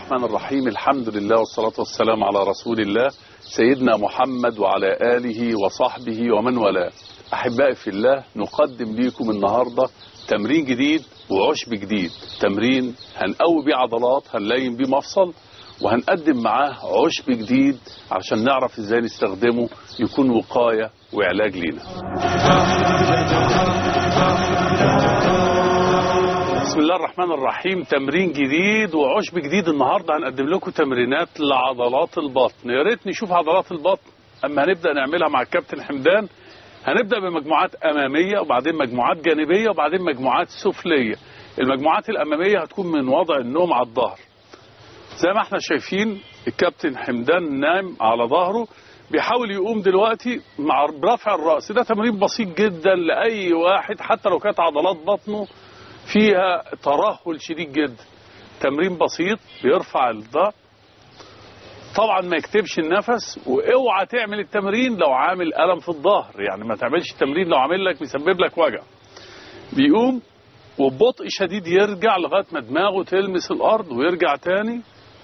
الرحمن الرحيم الحمد لله والصلاة والسلام على رسول الله سيدنا محمد وعلى آله وصحبه ومن والاه أحبائي في الله نقدم لكم النهاردة تمرين جديد وعشب جديد تمرين هنقوي بيه عضلات هنلاين بيه مفصل وهنقدم معاه عشب جديد عشان نعرف ازاي نستخدمه يكون وقاية وعلاج لينا بسم الله الرحمن الرحيم تمرين جديد وعشب جديد النهارده هنقدم لكم تمرينات لعضلات البطن يا ريت نشوف عضلات البطن اما هنبدا نعملها مع الكابتن حمدان هنبدا بمجموعات اماميه وبعدين مجموعات جانبيه وبعدين مجموعات سفليه المجموعات الاماميه هتكون من وضع النوم على الظهر زي ما احنا شايفين الكابتن حمدان نايم على ظهره بيحاول يقوم دلوقتي مع برفع الراس ده تمرين بسيط جدا لاي واحد حتى لو كانت عضلات بطنه فيها ترهل شديد جدا تمرين بسيط بيرفع الظهر طبعا ما يكتبش النفس واوعى تعمل التمرين لو عامل الم في الظهر يعني ما تعملش التمرين لو عامل لك بيسبب لك وجع بيقوم وببطء شديد يرجع لغايه ما دماغه تلمس الارض ويرجع تاني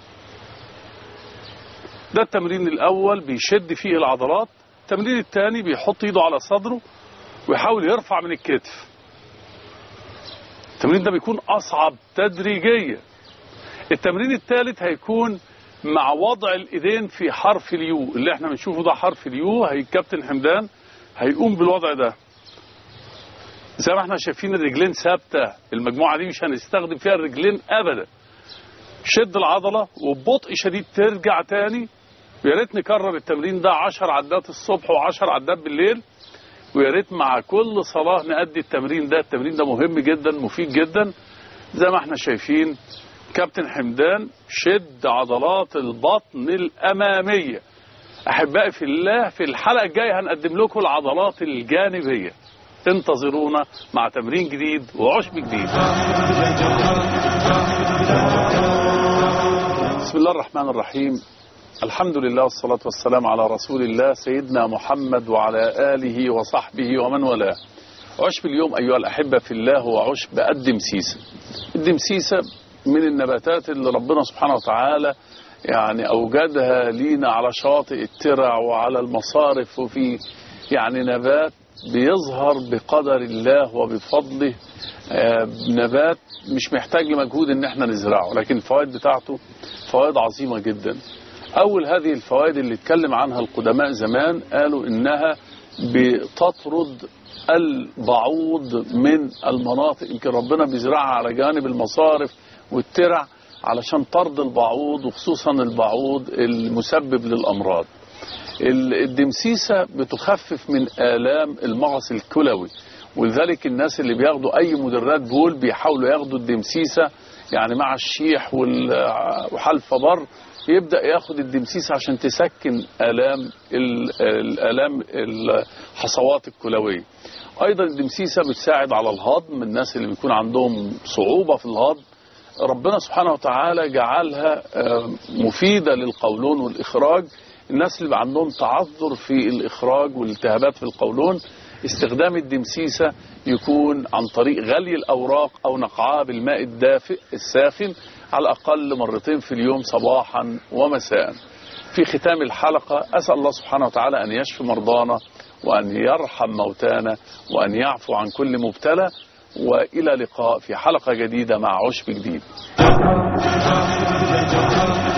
ده التمرين الاول بيشد فيه العضلات التمرين الثاني بيحط ايده على صدره ويحاول يرفع من الكتف التمرين ده بيكون اصعب تدريجيا التمرين الثالث هيكون مع وضع الايدين في حرف اليو اللي احنا بنشوفه ده حرف اليو هي الكابتن حمدان هيقوم بالوضع ده زي ما احنا شايفين الرجلين ثابته المجموعه دي مش هنستخدم فيها الرجلين ابدا شد العضله وببطء شديد ترجع تاني ويا ريت نكرر التمرين ده 10 عدات الصبح و10 عدات بالليل ويا ريت مع كل صلاه نأدي التمرين ده التمرين ده مهم جدا مفيد جدا زي ما احنا شايفين كابتن حمدان شد عضلات البطن الاماميه احبائي في الله في الحلقه الجايه هنقدم لكم العضلات الجانبيه انتظرونا مع تمرين جديد وعشب جديد بسم الله الرحمن الرحيم الحمد لله والصلاة والسلام على رسول الله سيدنا محمد وعلى آله وصحبه ومن والاه عشب اليوم أيها الأحبة في الله هو عشب الدمسيسة الدمسيسة من النباتات اللي ربنا سبحانه وتعالى يعني أوجدها لينا على شواطئ الترع وعلى المصارف وفي يعني نبات بيظهر بقدر الله وبفضله آه نبات مش محتاج لمجهود ان احنا نزرعه لكن الفوائد بتاعته فوائد عظيمة جدا اول هذه الفوائد اللي اتكلم عنها القدماء زمان قالوا انها بتطرد البعوض من المناطق يمكن ربنا بيزرعها على جانب المصارف والترع علشان طرد البعوض وخصوصا البعوض المسبب للامراض الدمسيسة بتخفف من آلام المغص الكلوي ولذلك الناس اللي بياخدوا أي مدرات بول بيحاولوا ياخدوا الدمسيسة يعني مع الشيح وحلف بر يبدأ ياخد الدمسيسة عشان تسكن آلام الآلام الحصوات الكلوية أيضا الدمسيسة بتساعد على الهضم الناس اللي بيكون عندهم صعوبة في الهضم ربنا سبحانه وتعالى جعلها مفيدة للقولون والإخراج الناس اللي عندهم تعذر في الإخراج والالتهابات في القولون استخدام الدمسيسة يكون عن طريق غلي الأوراق أو نقعها بالماء الدافئ الساخن على الأقل مرتين في اليوم صباحا ومساء في ختام الحلقة أسأل الله سبحانه وتعالى أن يشفي مرضانا وأن يرحم موتانا وأن يعفو عن كل مبتلى وإلى لقاء في حلقة جديدة مع عشب جديد